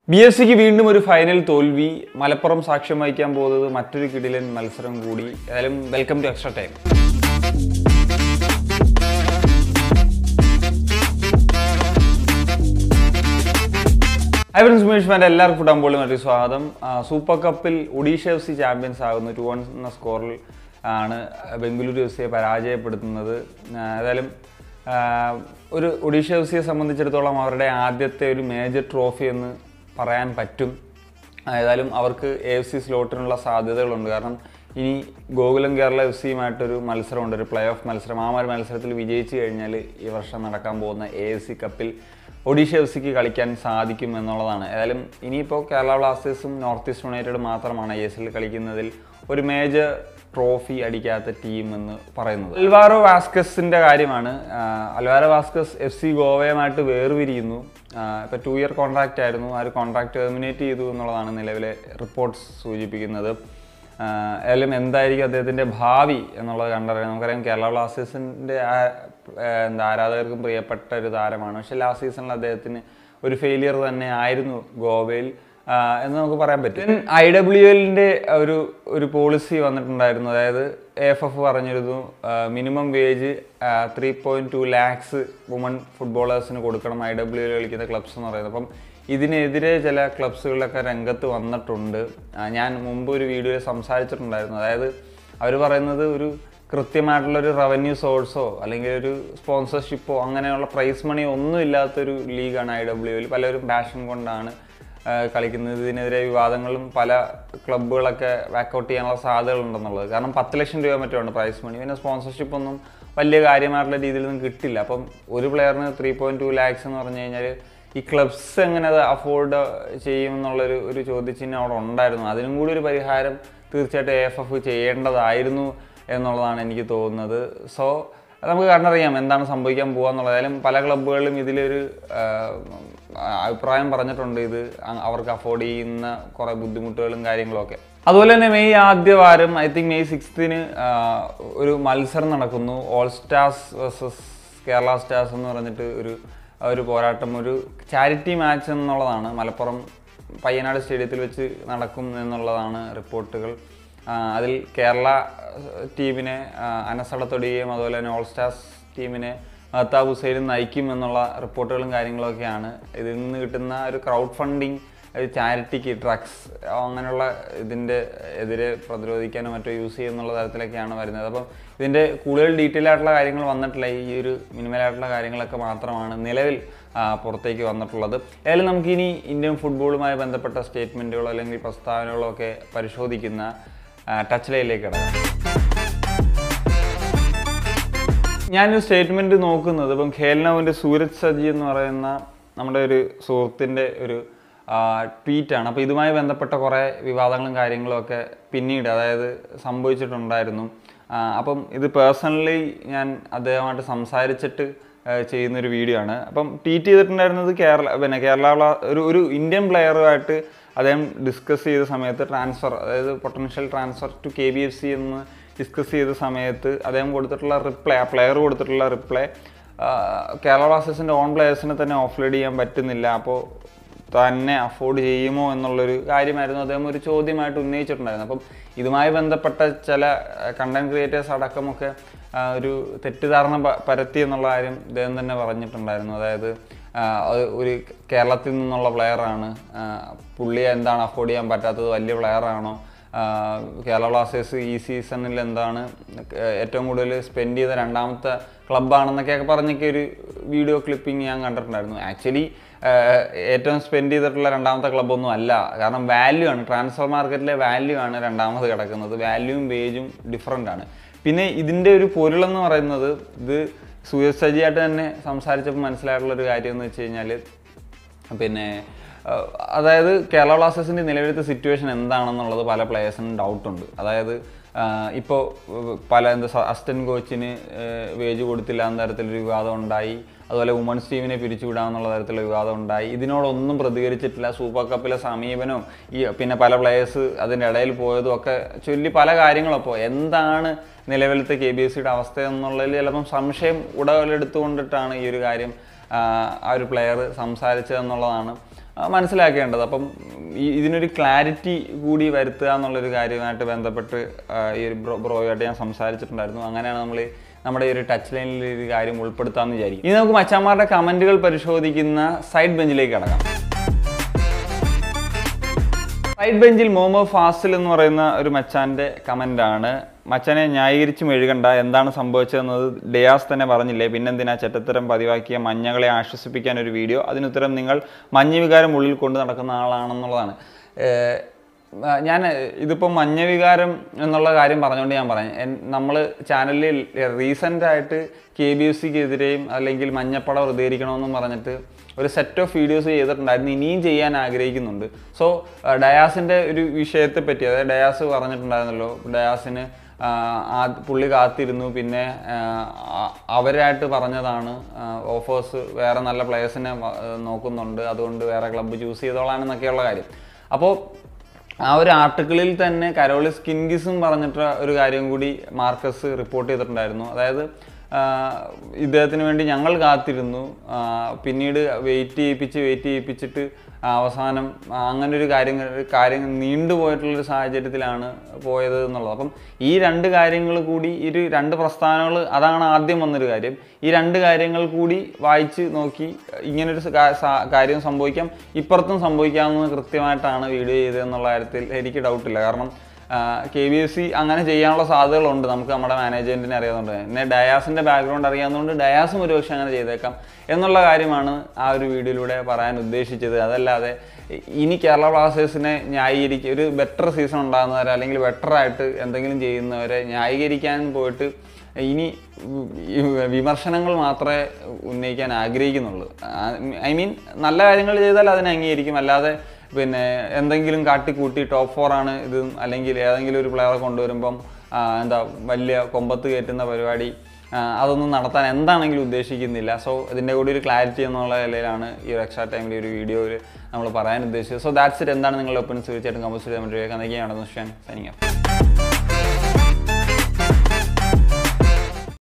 B S സിക്ക് വീണ്ടും ഒരു ഫൈനൽ തോൽവി മലപ്പുറം സാക്ഷ്യം വഹിക്കാൻ പോകുന്നത് മറ്റൊരു കിടിലൻ മത്സരം കൂടി ഏതായാലും welcome to extra time hi friends Sumesh ഫാൻ്റെ എല്ലാവർക്കും ഫുഡ് അമ്പോളും മറ്റു സ്വാഗതം ആ, സൂപ്പർ കപ്പിൽ ഒഡീഷ എഫ് സി ചാമ്പ്യൻസ് ആകുന്നു ടു വൺ എന്ന സ്കോറിൽ ആണ് ബംഗളൂരു എഫ് സിയെ പരാജയപ്പെടുത്തുന്നത് ആ, ഏതായാലും ആ, ഒരു ഒഡീഷ എഫ് സിയെ സംബന്ധിച്ചിടത്തോളം അവരുടെ ആദ്യത്തെ ഒരു മേജർ ട്രോഫി എന്ന് പറയാൻ പറ്റും ഏതായാലും അവർക്ക് എ എഫ് സി സ്ലോട്ടിനുള്ള സാധ്യതകളുണ്ട് കാരണം ഇനി ഗോകുലം കേരള എഫ് സിയുമായിട്ടൊരു മത്സരമുണ്ട് ഒരു പ്ലേ ഓഫ് മത്സരം ആ ഒരു മത്സരത്തിൽ വിജയിച്ചു കഴിഞ്ഞാൽ ഈ വർഷം നടക്കാൻ പോകുന്ന എ എഫ് സി കപ്പിൽ ഒഡീഷ എഫ് സിക്ക് കളിക്കാൻ സാധിക്കും എന്നുള്ളതാണ് ഏതായാലും ഇനിയിപ്പോൾ കേരള ബ്ലാസ്റ്റേഴ്സും നോർത്ത് ഈസ്റ്റ് യുണൈറ്റഡ് മാത്രമാണ് ഐ എസ് എൽ കളിക്കുന്നതിൽ ഒരു മേജർ ട്രോഫി അടിക്കാത്ത ടീം എന്ന് പറയുന്നത് അൽവാറോ വാസ്കസിന്റെ കാര്യമാണ് ആ, അൽവാരോ വാസ്കസ് എഫ് സി ഗോവയുമായിട്ട് വേർപിരിയുന്നു ഇപ്പോൾ ടു ഇയർ കോൺട്രാക്റ്റ് ആയിരുന്നു ആ ഒരു കോൺട്രാക്ട് ടെർമിനേറ്റ് ചെയ്തു എന്നുള്ളതാണ് നിലവിലെ റിപ്പോർട്ട്സ് സൂചിപ്പിക്കുന്നത് ആ, ഏതായാലും എന്തായിരിക്കും അദ്ദേഹത്തിൻ്റെ ഭാവി എന്നുള്ളത് കണ്ടറിയാം നമുക്കറിയാം കേരള ബ്ലാസ്റ്റേഴ്സിൻ്റെ എന്താ ആരാധകർക്കും പ്രിയപ്പെട്ട ഒരു താരമാണ് പക്ഷേ ലാസ്റ്റ് സീസണിൽ അദ്ദേഹത്തിന് ഒരു ഫെയിലിയർ തന്നെ ആയിരുന്നു ഗോവയിൽ ആ, എന്ന് നമുക്ക് പറയാൻ പറ്റും ഐ ഡബ്ല്യു എല്ലിൻ്റെ ഒരു ഒരു പോളിസി വന്നിട്ടുണ്ടായിരുന്നു അതായത് എഫ് എഫ് പറഞ്ഞിരുന്നു minimum wage three point two lakhs woman ഫുട്ബോളേഴ്സിന് കൊടുക്കണം ഐ ഡബ്ല്യു എൽ കളിക്കുന്ന ക്ലബ്സ് എന്ന് പറയുന്നത് അപ്പം ഇതിനെതിരെ ചില ക്ലബ്സുകളൊക്കെ രംഗത്ത് വന്നിട്ടുണ്ട് ആ, ഞാൻ മുമ്പ് ഒരു വീഡിയോയിൽ സംസാരിച്ചിട്ടുണ്ടായിരുന്നു അതായത് അവർ പറയുന്നത് ഒരു കൃത്യമായിട്ടുള്ള ഒരു റവന്യൂ സോഴ്സോ അല്ലെങ്കിൽ ഒരു സ്പോൺസർഷിപ്പോ അങ്ങനെയുള്ള പ്രൈസ് മണി ഒന്നും ഇല്ലാത്തൊരു ലീഗാണ് ഐ ഡബ്ല്യു എൽ പലരും പാഷൻ കൊണ്ടാണ് ആ, കളിക്കുന്നത് ഇതിനെതിരെ വിവാദങ്ങളും പല ക്ലബ്ബുകളൊക്കെ വാക്കൗട്ട് ചെയ്യാനുള്ള സാധ്യതകളുണ്ടെന്നുള്ളത് കാരണം പത്ത് ലക്ഷം രൂപ മറ്റുണ്ട് പ്രൈസ് മണി പിന്നെ സ്പോൺസർഷിപ്പ് ഒന്നും വലിയ കാര്യമായിട്ടുള്ള രീതിയിലൊന്നും കിട്ടില്ല അപ്പം ഒരു പ്ലെയറിന് ത്രീ പോയിന്റ് ടു ലാക്സ് എന്ന് പറഞ്ഞു കഴിഞ്ഞാൽ ഈ ക്ലബ്സ് എങ്ങനെ അത് അഫോർഡ് ചെയ്യും എന്നുള്ളൊരു ഒരു ചോദ്യചിഹ്നം അവിടെ ഉണ്ടായിരുന്നു അതിനും കൂടി ഒരു പരിഹാരം തീർച്ചയായിട്ടും എഫ് എഫ് ചെയ്യേണ്ടതായിരുന്നു എന്നുള്ളതാണ് എനിക്ക് തോന്നുന്നത് സോ നമുക്ക് കണ്ടറിയാം എന്താണ് സംഭവിക്കാൻ പോകാന്നുള്ളത് ഏതായാലും പല ക്ലബ്ബുകളിലും ഇതിലൊരു ആ, അഭിപ്രായം പറഞ്ഞിട്ടുണ്ട് ഇത് അ- അവർക്ക് അഫോർഡ് ചെയ്യുന്ന കുറേ ബുദ്ധിമുട്ടുകളും കാര്യങ്ങളൊക്കെ അതുപോലെ തന്നെ മെയ് ആദ്യ വാരം ഐ തിങ്ക് മെയ് സിക്സ്ത്തിന് ഒരു മത്സരം നടക്കുന്നു all stars versus Kerala stars എന്ന് പറഞ്ഞിട്ട് ഒരു ഒരു പോരാട്ടം ഒരു ചാരിറ്റി മാച്ച് എന്നുള്ളതാണ് മലപ്പുറം പയ്യനാട് സ്റ്റേഡിയത്തിൽ വെച്ച് നടക്കും എന്നുള്ളതാണ് റിപ്പോർട്ടുകൾ ആ, അതിൽ കേരള ആ, ടീമിനെ ആ, അനസടത്തൊടിയുകയും അതുപോലെ തന്നെ ഓൾ സ്റ്റാർസ് ടീമിനെ മഹത്താബ് ഹുസൈനും നയിക്കും എന്നുള്ള റിപ്പോർട്ടുകളും കാര്യങ്ങളൊക്കെയാണ് ഇതിൽ നിന്ന് കിട്ടുന്ന ഒരു ക്രൗഡ് ഫണ്ടിങ് ചാരിറ്റിക്ക് ഡ്രഗ്സ് അങ്ങനെയുള്ള ഇതിൻ്റെ എതിരെ പ്രതിരോധിക്കാനോ മറ്റോ യൂസ് ചെയ്യുന്നുള്ള തരത്തിലൊക്കെയാണ് വരുന്നത് അപ്പം ഇതിൻ്റെ കൂടുതൽ ഡീറ്റെയിൽ ആയിട്ടുള്ള കാര്യങ്ങൾ വന്നിട്ടില്ല ഈ ഒരു മിനിമലായിട്ടുള്ള കാര്യങ്ങളൊക്കെ മാത്രമാണ് നിലവിൽ ആ, പുറത്തേക്ക് വന്നിട്ടുള്ളത് ഏതായാലും നമുക്കിനി ഇന്ത്യൻ ഫുട്ബോളുമായി ബന്ധപ്പെട്ട സ്റ്റേറ്റ്മെൻറ്റുകളോ അല്ലെങ്കിൽ പ്രസ്താവനകളോ ഒക്കെ പരിശോധിക്കുന്ന ടച്ച് ലൈനിലേക്ക് കിടക്കാം ഞാനൊരു സ്റ്റേറ്റ്മെൻറ്റ് നോക്കുന്നത് ഇപ്പം ഖേൽനവിൻ്റെ സൂരജ് സജി എന്ന് പറയുന്ന നമ്മുടെ ഒരു സുഹൃത്തിൻ്റെ ഒരു ട്വീറ്റാണ് അപ്പോൾ ഇതുമായി ബന്ധപ്പെട്ട കുറേ വിവാദങ്ങളും കാര്യങ്ങളും ഒക്കെ പിന്നീട് അതായത് സംഭവിച്ചിട്ടുണ്ടായിരുന്നു ആ, അപ്പം ഇത് പേഴ്സണലി ഞാൻ അദ്ദേഹമായിട്ട് സംസാരിച്ചിട്ട് ആ, ചെയ്യുന്നൊരു വീഡിയോ ആണ് അപ്പം ട്വീറ്റ് ചെയ്തിട്ടുണ്ടായിരുന്നത് കേരള പിന്നെ കേരള ബ്ലാ- ഒരു ഒരു ഇന്ത്യൻ പ്ലെയറുമായിട്ട് അദ്ദേഹം ഡിസ്കസ് ചെയ്ത സമയത്ത് ട്രാൻസ്ഫർ അതായത് potential transfer to K B F C എന്ന് ഡിസ്കസ് ചെയ്ത സമയത്ത് അദ്ദേഹം കൊടുത്തിട്ടുള്ള റിപ്ലൈ ആ പ്ലെയർ കൊടുത്തിട്ടുള്ള റിപ്ലൈ കേരള ബ്ലാസ്റ്റേഴ്സിൻ്റെ ഓൺ പ്ലെയേഴ്സിനെ തന്നെ ഓഫ്ലോഡ് ചെയ്യാൻ പറ്റുന്നില്ല അപ്പോൾ തന്നെ അഫോർഡ് ചെയ്യുമോ എന്നുള്ളൊരു കാര്യമായിരുന്നു അദ്ദേഹം ഒരു ചോദ്യമായിട്ട് ഉന്നയിച്ചിട്ടുണ്ടായിരുന്നു അപ്പം ഇതുമായി ബന്ധപ്പെട്ട ചില കണ്ടന്റ് ക്രിയേറ്റേഴ്സ് അടക്കമൊക്കെ ആ, ഒരു തെറ്റിദ്ധാരണ പ- പരത്തി എന്നുള്ള കാര്യം ഇദ്ദേഹം തന്നെ പറഞ്ഞിട്ടുണ്ടായിരുന്നു അതായത് ആ, അത് ഒരു കേരളത്തിൽ നിന്നുള്ള പ്ലെയറാണ് പുള്ളിയെ എന്താണ് അഫോർഡ് ചെയ്യാൻ പറ്റാത്തത് വലിയ പ്ലെയറാണോ കേരള ബ്ലാസ്റ്റേഴ്സ് ഈ സീസണിൽ എന്താണ് ഏറ്റവും കൂടുതൽ സ്പെൻഡ് ചെയ്ത രണ്ടാമത്തെ ക്ലബ്ബാണെന്നൊക്കെയൊക്കെ പറഞ്ഞൊക്കെ ഒരു വീഡിയോ ക്ലിപ്പിംഗ് ഞാൻ കണ്ടിട്ടുണ്ടായിരുന്നു ആക്ച്വലി ഏറ്റവും സ്പെൻഡ് ചെയ്തിട്ടുള്ള രണ്ടാമത്തെ ക്ലബ്ബൊന്നും അല്ല കാരണം വാല്യൂ ആണ് ട്രാൻസ്ഫർ മാർക്കറ്റിലെ വാല്യൂ ആണ് രണ്ടാമത് കിടക്കുന്നത് വാല്യൂവും വേജും ഡിഫറെൻ്റ് ആണ് പിന്നെ ഇതിൻ്റെ ഒരു പൊരുളെന്ന് പറയുന്നത് ഇത് സൂയസ് സജിയായിട്ട് തന്നെ സംസാരിച്ചപ്പോൾ മനസ്സിലായിട്ടുള്ള ഒരു കാര്യം എന്ന് വെച്ച് കഴിഞ്ഞാൽ പിന്നെ അഹ് അതായത് കേരള ബ്ലാസ്റ്റേഴ്സിൻ്റെ നിലവിലത്തെ സിറ്റുവേഷൻ എന്താണെന്നുള്ളത് പല പ്ലേയേഴ്സിനും ഡൗട്ടുണ്ട് അതായത് ഇപ്പോൾ പല എന്താ അസിസ്റ്റന്റ് കോച്ചിന് വേജ് കൊടുത്തില്ല എന്ന തരത്തിലൊരു വിവാദം ഉണ്ടായി അതുപോലെ വുമൺസ് ടീമിനെ പിരിച്ചുവിടാമെന്നുള്ള തരത്തിലുള്ള വിവാദം ഉണ്ടായി ഇതിനോടൊന്നും പ്രതികരിച്ചിട്ടില്ല സൂപ്പർ കപ്പിലെ സമീപനവും ഈ പിന്നെ പല പ്ലേയേഴ്സ് അതിൻ്റെ ഇടയിൽ പോയതും ഒക്കെ ചൊല്ലി പല കാര്യങ്ങളും അപ്പോൾ എന്താണ് നിലവിലത്തെ കെ ബി എസ് സിയുടെ അവസ്ഥ എന്നുള്ളതിൽ ചിലപ്പം സംശയം ഉടലെടുത്തുകൊണ്ടിട്ടാണ് ഈ ഒരു കാര്യം ആ, ആ ഒരു പ്ലെയർ സംസാരിച്ചതെന്നുള്ളതാണ് ആ, മനസ്സിലാക്കേണ്ടത് അപ്പം ഈ ഇതിനൊരു ക്ലാരിറ്റി കൂടി വരുത്തുക എന്നുള്ളൊരു കാര്യമായിട്ട് ബന്ധപ്പെട്ട് ആ, ഈ ഒരു ബ്രോ ബ്രോയുമായിട്ട് ഞാൻ സംസാരിച്ചിട്ടുണ്ടായിരുന്നു അങ്ങനെയാണ് നമ്മൾ നമ്മുടെ ഈ ഒരു ടച്ച് ലൈനിൽ ഒരു കാര്യം ഉൾപ്പെടുത്താമെന്ന് വിചാരിക്കും ഇനി നമുക്ക് മച്ചാന്മാരുടെ കമൻറ്റുകൾ പരിശോധിക്കുന്ന സൈഡ് ബെഞ്ചിലേക്ക് കടക്കാം സൈഡ് ബെഞ്ചിൽ മോമോ ഫാസിൽ എന്ന് പറയുന്ന ഒരു മച്ചാന്റെ കമന്റ് ആണ് മച്ചാനെ ന്യായീകരിച്ച് മെഴുകണ്ട എന്താണ് സംഭവിച്ചതെന്നത് ഡയാസ് തന്നെ പറഞ്ഞില്ലേ പിന്നെന്തിനാ ചെറ്റത്തരം പതിവാക്കിയ മഞ്ഞകളെ ആശ്വസിപ്പിക്കാൻ ഒരു വീഡിയോ അതിനുത്തരം നിങ്ങൾ മഞ്ഞ വികാരം ഉള്ളിൽ കൊണ്ട് നടക്കുന്ന ആളാണെന്നുള്ളതാണ് ഏഹ് ആ, ഞാൻ ഇതിപ്പോൾ മഞ്ഞവികാരം എന്നുള്ള കാര്യം പറഞ്ഞുകൊണ്ട് ഞാൻ പറയാം നമ്മൾ ചാനലിൽ റീസെൻ്റ് ആയിട്ട് കെ ബി എസ് സിക്കെതിരെയും അല്ലെങ്കിൽ മഞ്ഞപ്പട പ്രതികരിക്കണമെന്നും പറഞ്ഞിട്ട് ഒരു സെറ്റ് ഓഫ് വീഡിയോസ് ചെയ്തിട്ടുണ്ടായിരുന്നു ഇനിയും ചെയ്യാൻ ആഗ്രഹിക്കുന്നുണ്ട് സോ ഡയാസിൻ്റെ ഒരു വിഷയത്തെ പറ്റി അതായത് ഡയാസ് പറഞ്ഞിട്ടുണ്ടായിരുന്നല്ലോ ഡയാസിന് ആ, ആ പുള്ളി കാത്തിരുന്നു പിന്നെ ആ, ആ- അവരായിട്ട് പറഞ്ഞതാണ് ഓഫേഴ്സ് വേറെ നല്ല പ്ലേയേഴ്സിനെ നോക്കുന്നുണ്ട് അതുകൊണ്ട് വേറെ ക്ലബ്ബ് ചൂസ് ചെയ്തോളാനെന്നൊക്കെയുള്ള കാര്യം അപ്പോൾ ആ ഒരു ആർട്ടിക്കിളിൽ തന്നെ കരോളി സ്കിൻകിസും പറഞ്ഞിട്ട് ഒരു കാര്യം കൂടി മാർക്കസ് റിപ്പോർട്ട് ചെയ്തിട്ടുണ്ടായിരുന്നു അതായത് ആ, ഇദ്ദേഹത്തിന് വേണ്ടി ഞങ്ങൾ കാത്തിരുന്നു ആ, പിന്നീട് വെയിറ്റ് ചെയ്യിപ്പിച്ച് വെയിറ്റ് ചെയ്യിപ്പിച്ചിട്ട് അവസാനം ആ, അങ്ങനെ ഒരു കാര്യങ്ങൾ കാര്യം നീണ്ടുപോയിട്ടുള്ളൊരു സാഹചര്യത്തിലാണ് പോയത് എന്നുള്ളത് അപ്പം ഈ രണ്ട് കാര്യങ്ങൾ കൂടി ഈ ഒരു രണ്ട് പ്രസ്താവനകൾ അതാണ് ആദ്യം വന്നൊരു കാര്യം ഈ രണ്ട് കാര്യങ്ങൾ കൂടി വായിച്ച് നോക്കി ഇങ്ങനൊരു സ- കാ- സാ- കാര്യം സംഭവിക്കാം ഇപ്പുറത്തും സംഭവിക്കാമെന്ന് കൃത്യമായിട്ടാണ് വീഡിയോ ചെയ്തതെന്നുള്ള കാര്യത്തിൽ എനിക്ക് ഡൗട്ടില്ല കാരണം കെ ബി എസ് സി അങ്ങനെ ചെയ്യാനുള്ള സാധ്യതകളുണ്ട് നമുക്ക് നമ്മുടെ മാനേജ്മെൻറ്റിനെ അറിയാവുന്നതുകൊണ്ട് പിന്നെ ഡയാസിൻ്റെ ബാക്ക്ഗ്രൗണ്ട് അറിയാവുന്നതുകൊണ്ട് ഡയാസും ഒരുപക്ഷെ അങ്ങനെ ചെയ്തേക്കാം എന്നുള്ള കാര്യമാണ് ആ ഒരു വീഡിയോയിലൂടെ പറയാൻ ഉദ്ദേശിച്ചത് അതല്ലാതെ ഇ- ഇനി കേരള ബ്ലാസ്റ്റേഴ്സിനെ ന്യായീകരിക്കുക ഒരു ബെറ്റർ സീസൺ ഉണ്ടാകുന്നവരെ അല്ലെങ്കിൽ ബെറ്റർ ആയിട്ട് എന്തെങ്കിലും ചെയ്യുന്നവരെ ന്യായീകരിക്കാൻ പോയിട്ട് ഇനി ഈ വിമർശനങ്ങൾ മാത്രമേ ഉന്നയിക്കാൻ ആഗ്രഹിക്കുന്നുള്ളൂ ഐ മീൻ നല്ല കാര്യങ്ങൾ ചെയ്താൽ അതിനെ അംഗീകരിക്കും അല്ലാതെ പിന്നെ എന്തെങ്കിലും കാട്ടിക്കൂട്ടി ടോപ്പ് ഫോർ ആണ് ഇത് അല്ലെങ്കിൽ ഏതെങ്കിലും ഒരു പ്ലെയറെ കൊണ്ടുവരുമ്പം ആ, എന്താ വലിയ കൊമ്പത്ത് കയറ്റുന്ന പരിപാടി ആ, അതൊന്നും നടത്താൻ എന്താണെങ്കിലും ഉദ്ദേശിക്കുന്നില്ല സോ ഇതിൻ്റെ കൂടി ഒരു ക്ലാരിറ്റി എന്നുള്ള നിലയിലാണ് ഈ ഒരു എക്സ്ട്രാ ടൈമിൽ ഒരു വീഡിയോയിൽ നമ്മൾ പറയാൻ ഉദ്ദേശിച്ചത് സോ ദാറ്റ്സ് ഇറ്റ് എന്താണ് നിങ്ങളുടെ ഒപ്പൻസ് തീർച്ചയായിട്ടും കമ്പോസ് ചെയ്യാൻ വേണ്ടി കേൾക്കാൻ സൈനിങ്